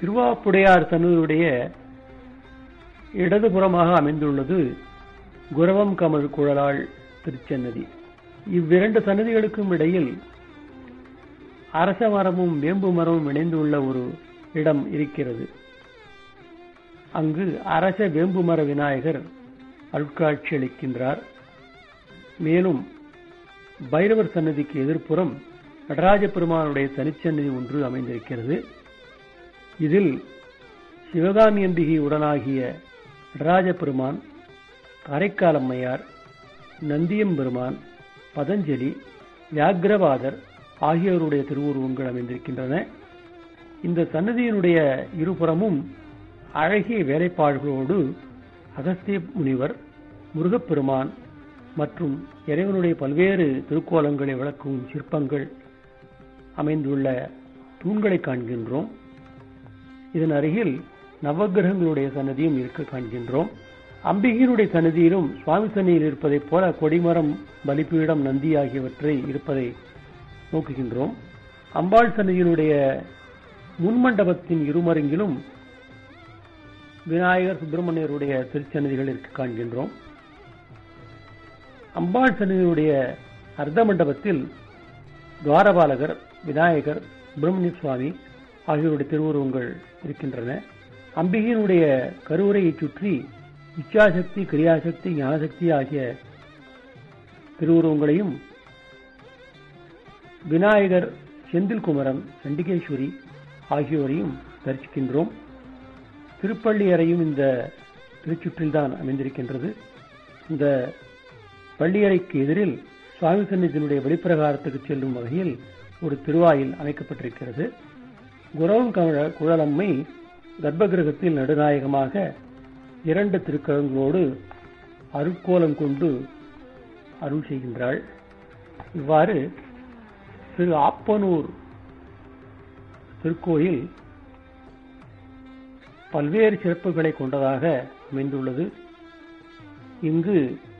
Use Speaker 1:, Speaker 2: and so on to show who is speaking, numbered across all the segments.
Speaker 1: திருவாப்புடையார் சன்னதியுடைய இடதுபுறமாக அமைந்துள்ளது குரவம் கமல் குழலாள் திருச்சன்னதி இவ்விரண்டு சன்னதிகளுக்கும் இடையில் அரச மரமும் வேம்பு மரமும் இணைந்துள்ள ஒரு இடம் இருக்கிறது அங்கு அரச வேம்பு மர விநாயகர் அருட்காட்சி அளிக்கின்றார் மேலும் பைரவர் சன்னதிக்கு எதிர்ப்புறம் நடராஜ பெருமானுடைய தனிச்சன்னதி ஒன்று அமைந்திருக்கிறது இதில் சிவகாமி அம்பிகை உடனாகிய நடராஜ பெருமான் காரைக்கால் அம்மையார் நந்தியம்பெருமான் பதஞ்சலி வியாக்கிரவாதர் ஆகியோருடைய திருவுருவங்கள் அமைந்திருக்கின்றன இந்த சன்னதியினுடைய இருபுறமும் அழகிய வேலைப்பாடுகளோடு அகஸ்திய முனிவர் முருகப்பெருமான் மற்றும் இறைவனுடைய பல்வேறு திருக்கோலங்களை விளக்கும் சிற்பங்கள் அமைந்துள்ள தூண்களை காண்கின்றோம் இதன் அருகில் நவகிரகங்களுடைய சன்னதியும் இருக்க காண்கின்றோம் அம்பிகையினுடைய சன்னதியிலும் சுவாமி சன்னியில் இருப்பதைப் போல கொடிமரம் பலிப்பீடம் நந்தி ஆகியவற்றை இருப்பதை நோக்குகின்றோம் அம்பாள் சன்னதியினுடைய முன்மண்டபத்தின் இருமருங்கிலும் விநாயகர் சுப்பிரமணியருடைய திருச்சன்னதிகள் இருக்க காண்கின்றோம் அம்பாள் சன்னதியினுடைய அர்த்த மண்டபத்தில் துவாரபாலகர் விநாயகர் சுப்பிரமணிய சுவாமி ஆகியோருடைய திருவுருவங்கள் இருக்கின்றன அம்பிகையினுடைய கருவறையை சுற்றி இச்சாசக்தி கிரியாசக்தி ஞானசக்தி ஆகிய திருவுருவங்களையும் விநாயகர் செந்தில் குமரன் சண்டிகேஸ்வரி ஆகியோரையும் தரிசிக்கின்றோம் திருப்பள்ளி அறையும் இந்த திருச்சுற்றில்தான் அமைந்திருக்கின்றது இந்த பள்ளியறைக்கு எதிரில் சுவாமி சன்னிதியினுடைய வெளிப்பிரகாரத்துக்கு செல்லும் வகையில் ஒரு திருவாயில் அமைக்கப்பட்டிருக்கிறது குரவம் கமழ குழலம்மை கர்ப்பகிரகத்தில் நடுநாயகமாக இரண்டு திருக்கரங்களோடு அருட்கோலம் கொண்டு அருள் செய்கின்றாள் இவ்வாறு திரு ஆப்பனூர் திருக்கோயில் பல்வேறு சிறப்புகளை கொண்டதாக அமைந்துள்ளது இங்கு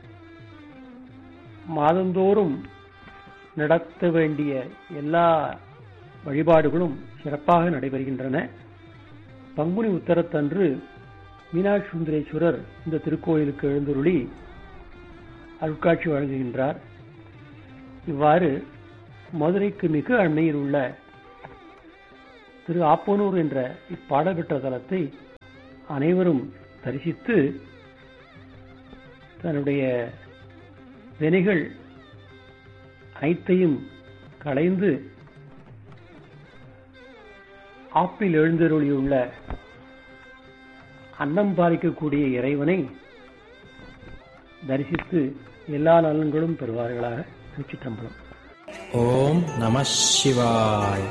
Speaker 1: மாதந்தோறும் நடத்த வேண்டிய எல்லா வழிபாடுகளும் சிறப்பாக நடைபெறுகின்றன பங்குனி உத்தரத்தன்று மீனாட்சி சுந்தரேஸ்வரர் இந்த திருக்கோயிலுக்கு எழுந்துருளி அருட்காட்சி வழங்குகின்றார் இவ்வாறு மதுரைக்கு மிக அண்மையில் உள்ள திரு ஆப்பனூர் என்ற இப்பாடப்பெற்ற தலத்தை அனைவரும் தரிசித்து தன்னுடைய வினைகள் அனைத்தையும் களைந்து ஆப்பில் எழுந்தருளியுள்ள அன்னம் பாலிக்கக்கூடிய இறைவனை தரிசித்து எல்லா நலன்களும் பெறுவார்களாக திருச்சிற்றம்பலம்
Speaker 2: ஓம் நம சிவாய்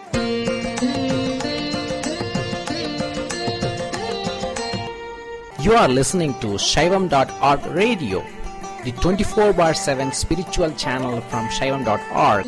Speaker 2: You are listening to Shaivam.org radio, the 24 bar 7 spiritual channel from Shaivam.org.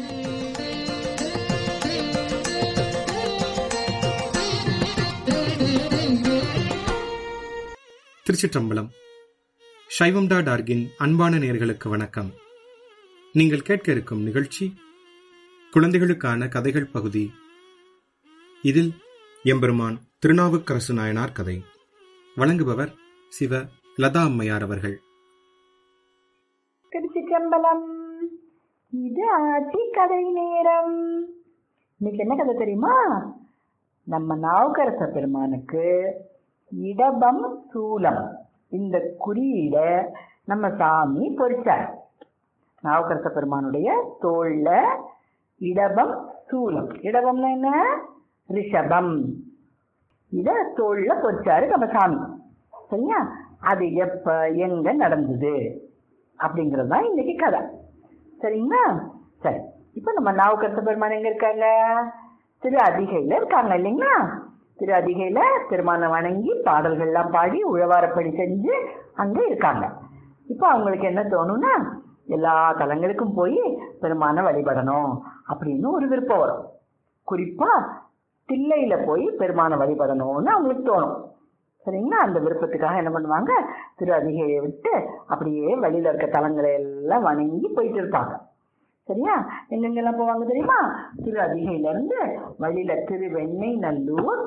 Speaker 3: திருச்சிற்றம்பலம் சைவம் டாட் ஆர்கின் அன்பான நேர்களுக்கு வணக்கம் நீங்கள் கேட்க இருக்கும் நிகழ்ச்சி குழந்தைகளுக்கான கதைகள் பகுதி இதில் எம்பெருமான் திருநாவுக்கரசு நாயனார் கதை வழங்குபவர் சிவ லதா அம்மையார் அவர்கள்
Speaker 4: திருச்சிற்றம்பலம் இது ஆட்சி கதை நேரம் இன்னைக்கு என்ன கதை தெரியுமா நம்ம நாவுக்கரச பெருமானுக்கு இடபம் சூலம் இந்த குறியீட நம்ம சாமி பொறிச்சார் நாவுக்கரச பெருமானுடைய தோல்ல இடபம் சூலம் இடபம்னா என்ன ரிஷபம் இத தோல்ல பொறிச்சாரு நம்ம சாமி சரியா அது எப்ப எங்க நடந்தது அப்படிங்கிறது தான் இன்னைக்கு கதை சரிங்களா சரி இப்போ நம்ம நாவுக்கரச பெருமான் எங்க இருக்காங்க திரு அதிகையில இருக்காங்க இல்லைங்களா திரு அதிகையில பெருமானை வணங்கி பாடல்கள்லாம் பாடி உழவாரப்படி செஞ்சு அங்க இருக்காங்க இப்போ அவங்களுக்கு என்ன தோணும்னா எல்லா தலங்களுக்கும் போய் பெருமானை வழிபடணும் அப்படின்னு ஒரு விருப்பம் வரும் குறிப்பா தில்லையில போய் பெருமானை வழிபடணும்னு அவங்களுக்கு தோணும் சரிங்களா அந்த விருப்பத்துக்காக என்ன பண்ணுவாங்க திரு அதிகையை விட்டு அப்படியே வழியில இருக்க தலங்களை எல்லாம் வணங்கி போயிட்டு இருப்பாங்க சரியா எங்கெங்கெல்லாம் போவாங்க தெரியுமா திரு அதிகையில இருந்து வழியில திரு வெண்ணெய் நல்லூர்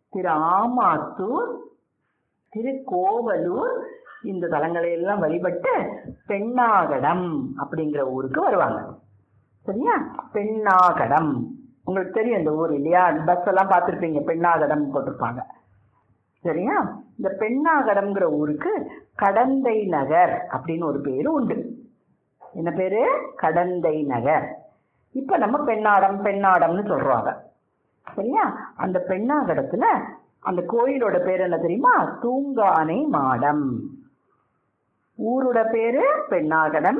Speaker 4: திரு ஆமாத்தூர் திருக்கோவலூர் இந்த தலங்களை எல்லாம் வழிபட்டு பெண்ணாகடம் அப்படிங்கிற ஊருக்கு வருவாங்க சரியா பெண்ணாகடம் உங்களுக்கு தெரியும் இந்த ஊர் இல்லையா பஸ் எல்லாம் பார்த்துருப்பீங்க பெண்ணாகடம் போட்டிருப்பாங்க சரியா இந்த பெண்ணாகடம்ங்கிற ஊருக்கு கடந்தை நகர் அப்படின்னு ஒரு பேரு உண்டு என்ன பேரு கடந்தை நகர் இப்ப நம்ம பெண்ணாடம் பெண்ணாடம்னு சொல்றாங்க சரியா அந்த பெண்ணாகடத்துல அந்த கோயிலோட பேர் என்ன தெரியுமா தூங்கானை மாடம் ஊரோட பேரு பெண்ணாகடம்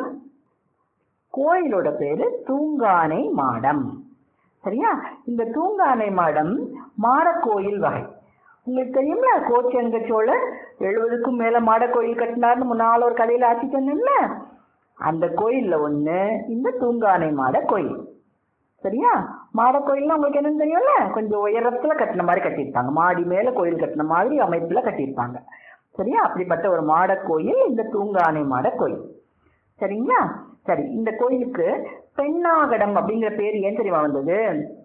Speaker 4: கோயிலோட பேரு தூங்கானை மாடம் சரியா இந்த தூங்கானை மாடம் மாடக்கோயில் வகை உங்களுக்கு தெரியும்ல கோச்செங்க சோழர் எழுபதுக்கும் மேல மாடக்கோயில் கட்டினார்னு முன்னால ஒரு கதையில ஆட்சி சொன்னேன்ல அந்த கோயில்ல ஒண்ணு இந்த தூங்கானை மாட கோயில் சரியா மாட கோயில்னா உங்களுக்கு என்னன்னு தெரியும்ல கொஞ்சம் உயரத்துல கட்டின மாதிரி கட்டியிருப்பாங்க மாடி மேல கோயில் கட்டின மாதிரி அமைப்புல கட்டியிருப்பாங்க சரியா அப்படிப்பட்ட ஒரு மாட கோயில் இந்த தூங்கானை மாட கோயில் சரிங்களா சரி இந்த கோயிலுக்கு பெண்ணாகடம் அப்படிங்கிற பேர் ஏன் தெரியுமா வந்தது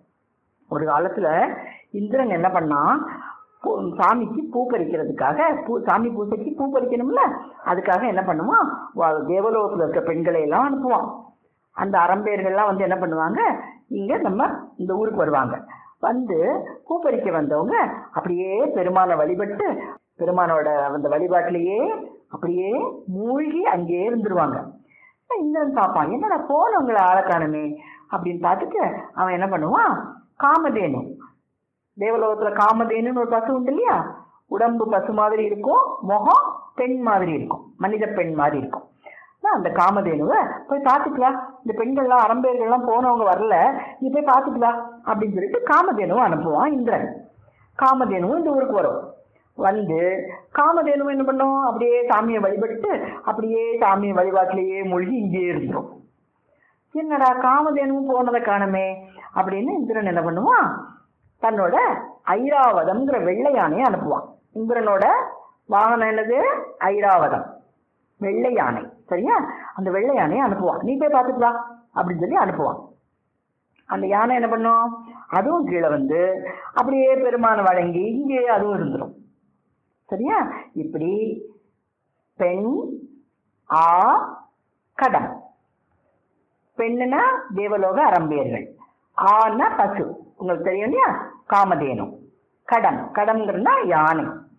Speaker 4: ஒரு காலத்துல இந்திரன் என்ன பண்ணா பூ- சாமிக்கு பூ பறிக்கிறதுக்காக பூ சாமி பூசைக்கு பூ பறிக்கணும்ல அதுக்காக என்ன பண்ணுவான் வா- தேவலோகத்துல இருக்க பெண்களை எல்லாம் அனுப்புவான் அந்த அரம்பேர்கள்லாம் வந்து என்ன பண்ணுவாங்க இங்க நம்ம இந்த ஊருக்கு வருவாங்க வந்து பூ பறிக்க வந்தவங்க அப்படியே பெருமானை வழிபட்டு பெருமானோட அந்த வழிபாட்டிலேயே அப்படியே மூழ்கி அங்கேயே இருந்துருவாங்க இந்திரன் பார்ப்பான் என்னடா போனவங்களை ஆளை காணுமே அப்படின்னு பார்த்துட்டு அவன் என்ன பண்ணுவான் காமதேனு தேவலோகத்துல காமதேனுன்னு ஒரு பசு உண்டு இல்லையா உடம்பு பசு மாதிரி இருக்கும் முகம் பெண் மாதிரி இருக்கும் மனித பெண் மாதிரி இருக்கும் நான் அந்த காமதேனுவை போய் பார்த்துட்டு வா இந்த பெண்கள்லாம் அரம்பேர்கள்லாம் போனவங்க வரல நீ போய் பார்த்துட்டு வா அப்படின்னு சொல்லிட்டு காமதேனுவை அனுப்புவான் இந்திரன் காமதேனுவும் இந்த ஊருக்கு வரும் வந்து காமதேனுவும் என்ன பண்ணும் அப்படியே சாமியை வழிபட்டு அப்படியே சாமியை வழிபாட்டிலேயே மூழ்கி இங்கேயே இருந்துரும் என்னடா காமதேனுவும் போனதை காணுமே அப்படின்னு இந்திரன் என்ன பண்ணுவான் தன்னோட ஐராவதம்ங்கிற வெள்ளை யானையை அனுப்புவான் இந்திரனோட வாகனம் என்னது ஐராவதம் வெள்ளை யானை சரியா அந்த வெள்ளை யானையை அனுப்புவான் நீ போய் பார்த்துட்டு வா அப்படின்னு சொல்லி அனுப்புவான் அந்த யானை என்ன பண்ணும் அதுவும் கீழே வந்து அப்படியே பெருமானை வழங்கி இங்கேயே அதுவும் இருந்துரும் சரியா இப்படி பெண் ஆ கடம் பெண்ணுனா தேவலோக அரம்பியர்கள் ஆனா பசு உங்களுக்கு தெரியும் இல்லையா காமதேனு கடம் கடம்ங்கிறதுனா யானை